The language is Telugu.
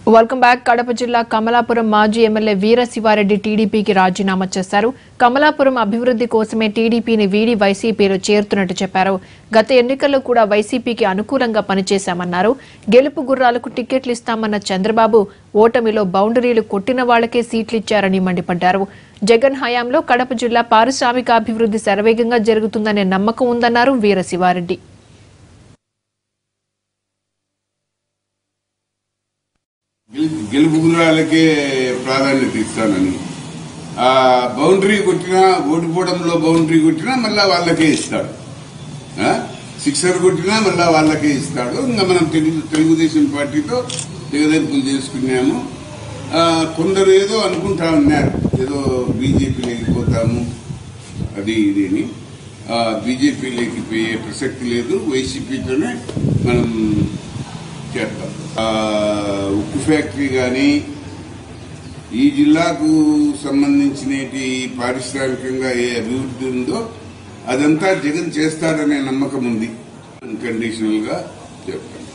వెల్కమ్ బ్యాక్ కడప జిల్లా కమలాపురం మాజీ ఎమ్మెల్యే వీర శివారెడ్డి టీడీపీకి రాజీనామా చేశారు కమలాపురం అభివృద్ధి కోసమే టీడీపీని వీడి వైసీపీలో చేరుతున్నట్టు చెప్పారు గత ఎన్నికల్లో కూడా వైసీపీకి అనుకూలంగా పనిచేశామన్నారు గెలుపు గుర్రాలకు టికెట్లు ఇస్తామన్న చంద్రబాబు ఓటమిలో బౌండరీలు కొట్టిన వాళ్లకే సీట్లు ఇచ్చారని మండిపడ్డారు జగన్ హయాంలో కడప జిల్లా పారిశ్రామికాభివృద్ధి శరవేగంగా జరుగుతుందనే నమ్మకం ఉందన్నారు వీర శివారెడ్డి గెలు- గెలుపు గుర్రాలకే ప్రాధాన్యత ఇస్తానని ఆ బౌండరీ కొట్టినా ఓడిపోవడంలో బౌండరీ కొట్టినా మళ్ళా వాళ్ళకే ఇస్తాడు ఆ? సిక్సర్ కొట్టినా మళ్ళా వాళ్ళకే ఇస్తాడు ఇంకా మనం తెలుగు తెలుగుదేశం పార్టీతో తెగదెంపులు చేసుకున్నాము ఆ, కొందరు ఏదో అనుకుంటా ఉన్నారు ఏదో బీజేపీలోకి పోతాము అది ఇది అని ఆ, బీజేపీలోకి పోయే ప్రసక్తి లేదు వైసీపీతోనే మనం చేద్దాం ఆ, ఉక్కు ఫ్యాక్టరీ కానీ ఈ జిల్లాకు సంబంధించినటి పారిశ్రామికంగా ఏ అభివృద్ధి ఉందో అదంతా జగన్ చేస్తాడనే నమ్మకం ఉంది కండిషనల్ గా చెప్తాను